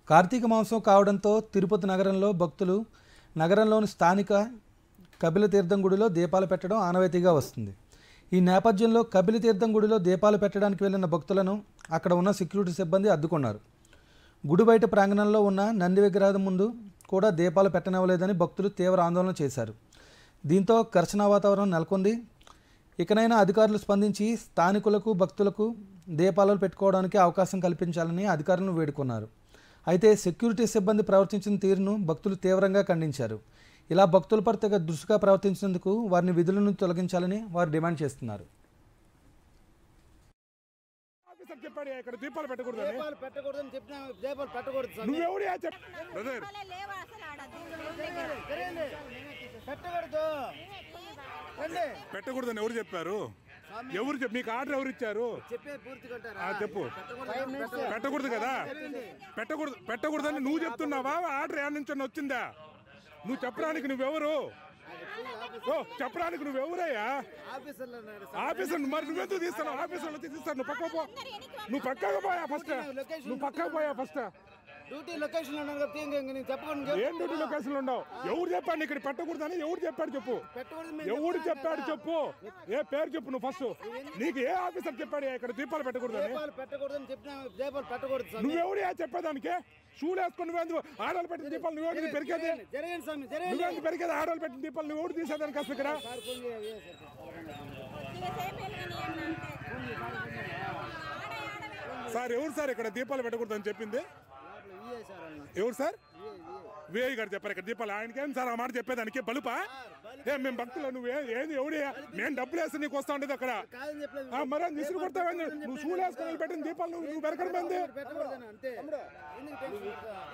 కార్తీక మాంసం కావడంతో తిరుపతి నగరంలో భక్తులు నగరంలోని స్థానిక కపిల తీర్థం గుడిలో దీపాలు పెట్టడం ఆనవాయితీగా వస్తుంది ఈ నేపథ్యంలో కపిల తీర్థం గుడిలో దీపాలు పెట్టడానికి వెళ్లిన భక్తులను అక్కడ ఉన్న సెక్యూరిటీ సిబ్బంది అడ్డుకున్నారు గుడి బయట ప్రాంగణంలో ఉన్న నంది విగ్రహం ముందు కూడా దీపాలు పెట్టనివ్వలేదని భక్తులు తీవ్ర ఆందోళన చేశారు దీంతో ఘర్షణ వాతావరణం నెలకొంది ఇకనైనా అధికారులు స్పందించి స్థానికులకు భక్తులకు దీపాలు పెట్టుకోవడానికి అవకాశం కల్పించాలని అధికారులను వేడుకున్నారు అయితే సెక్యూరిటీ సిబ్బంది ప్రవర్తించిన తీరును భక్తులు తీవ్రంగా ఖండించారు ఇలా భక్తులపై తగ దృష్టిగా ప్రవర్తించినందుకు వారిని విధుల నుంచి తొలగించాలని వారు డిమాండ్ చేస్తున్నారు ఆఫీసర్ చెప్పాడు ఇక్కడ దీపాలు పెట్టకూడదని దీపాలు పెట్టకూడదని చెప్పిన దీపాలు పెట్టకూడదు స్వామి నువ్వెవడియా చెప్ బ్రదర్ దీపాలే లేవు అసలు ఆడ దేవుడి దగ్గర. జరగండి పెట్టకూడదు రండి పెట్టకూడదని ఎవరు చెప్పారు ఎవరు చెప్పు మీకు ఆర్డర్ ఎవరు ఇచ్చారు చెప్పే పూర్తి కొంటారా ఆ, చెప్పు పెట్టకూడదు. పెట్టకూడదు కదా పెట్టకూడదు పెట్టకూడదని నువ్వు చెప్తున్నావా ఆర్డర్ ఏడ నుంచి వచ్చిందా నువ్వు చెప్పడానికి నువ్వెవరు ఓ చెప్పడానికి నువ్వెవరయ్యా ఆఫీసర్లు ఉన్నారు ఆఫీసర్ మరి నువ్వెందుకు తీస్తాను ఆఫీసర్ తీస్తాను నువ్వు పక్కకు పో నువ్వు పక్కకు పోయా ఫస్ట్ నువ్వు పక్కకు పోయా ఫస్ట్ డ్యూటీ లొకేషన్ ఉన్నాను కాబట్టి ఇంకా ఇంక నేను చెప్పకుండా ఏం డ్యూటీ లొకేషన్లు ఉండవు ఎవరు చెప్పాడు ఇక్కడ పెట్టకూడదని ఎవరు చెప్పాడు చెప్పు పెట్టకూడదు మేము ఎవడు చెప్తున్నాం చెప్పాడు కదా. చెప్పు ఏ పేరు చెప్పు నువ్వు ఫస్ట్ నీకు ఏ ఆఫీసర్ చెప్పాడు ఇక్కడ దీపాలు పెట్టకూడదని దీపాలు పెట్టకూడదని చెప్పిన దీపాలు పెట్టకూడదు స్వామి నువ్వెవడు చెప్పేదానికి షూలు వేసుకొని నువ్వెందుకు ఆడవాళ్ళు పెట్టిన దీపాలు నువ్వెవడు పెరిగేది జరగండి స్వామి జరగండి నువ్వెందుకు పెరిగేది ఆడవాళ్ళు పెట్టిన దీపాలు నువ్వు ఎవడు తీసేదానికి అసలు ఇక్కడ సార్ ఫోన్ చేయాలి ఏ సార్ కొద్దిగా సేపు వెలుగనియండి అంతే. ఆడ ఆడ వెలుగు. సార్ ఎవరు సార్ ఇక్కడ దీపాలు పెట్టకూడదని చెప్పింది లోపల ఇయ్యే సార్ అన్న ఎవరు సార్ ఇయ్యే ఇయ్యే విఐ గారు చెప్పారు ఇక్కడ దీపాలు ఆయనకేం సార్ ఆ మాట చెప్పేదానికి బలుపా ఏ మేము భక్తులు నువ్వు ఏ- ఏంది ఎవడి మేము డబ్బులు వేస్తే నీకు వస్తా ఉండేది అక్కడ కాదని చెప్పలేదు ఆ, మరి నిసురు కొడతావేంది నువ్వు షూలు వేసుకొని పెట్టిన దీపాలు నువ్వు నువ్వు వెనకడమైంది పెట్టకూడదని అంతే ఎందుకు టెన్షన్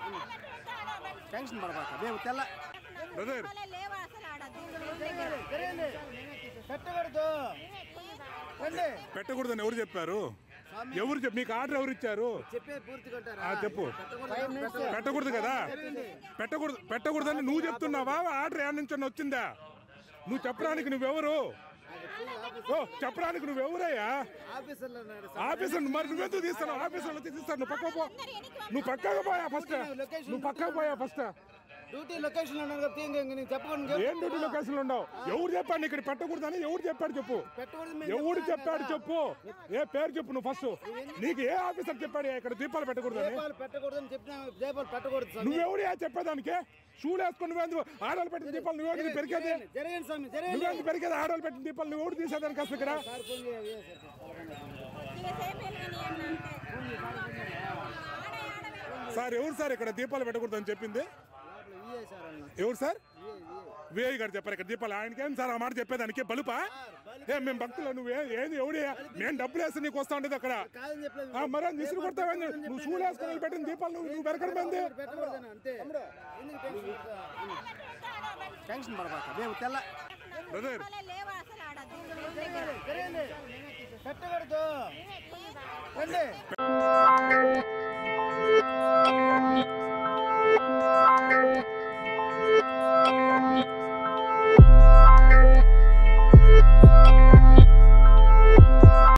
టెన్షన్ పడబాక మేము తెల్ల బ్రదర్ దీపాలే లేవు అసలు ఆడ దేవుడి దగ్గర. జరగండి పెట్టకూడదు రండి పెట్టకూడదని ఎవరు చెప్పారు ఎవరు చెప్పు మీకు ఆర్డర్ ఎవరు ఇచ్చారు చెప్పే పూర్తి కొంటారా ఆ, చెప్పు పెట్టకూడదు పెట్టకూడదు కదా పెట్టకూడదు పెట్టకూడదని నువ్వు చెప్తున్నావా ఆర్డర్ ఏడ నుంచి వచ్చిందా నువ్వు చెప్పడానికి నువ్వెవరు ఓ చెప్పడానికి నువ్వెవరయ్యా ఆఫీసర్లు ఉన్నారు ఆఫీసర్ మరి నువ్వెందుకు తీస్తాను ఆఫీసర్లో తీస్తాను నువ్వు పక్కకు పో నువ్వు పక్కకు పోయా ఫస్ట్ నువ్వు పక్కకు పోయా ఫస్ట్ డ్యూటీ లొకేషన్ ఉన్నాను కాబట్టి ఇంకా ఇంక నేను చెప్పకుండా ఏం డ్యూటీ లొకేషన్లు ఉండవు ఎవరు చెప్పాడు ఇక్కడ పెట్టకూడదని ఎవరు చెప్పాడు చెప్పు పెట్టకూడదు మేము ఎవడు చెప్పాడు చెప్పు ఏ పేరు చెప్పు నువ్వు ఫస్ట్ నీకు ఏ ఆఫీసర్ చెప్పాడు ఇక్కడ దీపాలు పెట్టకూడదని దీపాలు పెట్టకూడదని చెప్పిన దీపాలు పెట్టకూడదు స్వామి నువ్వెవడు చెప్పేదానికి షూలు వేసుకొని నువ్వెందుకు ఆడవాళ్ళు పెట్టిన దీపాలు నువ్వెందుకు పెరిగేది జరగండి స్వామి జరగండి నువ్వెందుకు పెరిగేది ఆడవాళ్ళు పెట్టిన దీపాలు నువ్వు ఎవడు తీసేదానికి అసలు ఇక్కడ సార్ ఫోన్ చేయాలి ఏ సార్ కొద్దిగా సేపు వెలుగనియండి అంతే. ఆడ ఆడ వెలుగు. సార్ ఎవరు సార్ ఇక్కడ దీపాలు పెట్టకూడదని చెప్పింది లోపల ఇయ్యే సార్ అన్న ఎవరు సార్ ఇయ్యే ఇయ్యే విఐ గారు చెప్పారు ఇక్కడ దీపాలు ఆయనకేం సార్ ఆ మాట చెప్పేదానికి బలుపా ఏ మేము భక్తులు నువ్వు ఏ- ఏంది ఎవడి మేము డబ్బులు వేస్తే నీకు వస్తా ఉండేది అక్కడ కాదని చెప్పలేదు ఆ, మరి నిసురు కొడతావేంది నువ్వు షూలు వేసుకొని పెట్టిన దీపాలు నువ్వు నువ్వు వెనకడమైంది పెట్టకూడదని అంతే ఎందుకు టెన్షన్ టెన్షన్ పడబాక మేము తెల్ల బ్రదర్ దీపాలే లేవు అసలు ఆడ దేవుడి దగ్గర. జరగండి పెట్టకూడదు రండి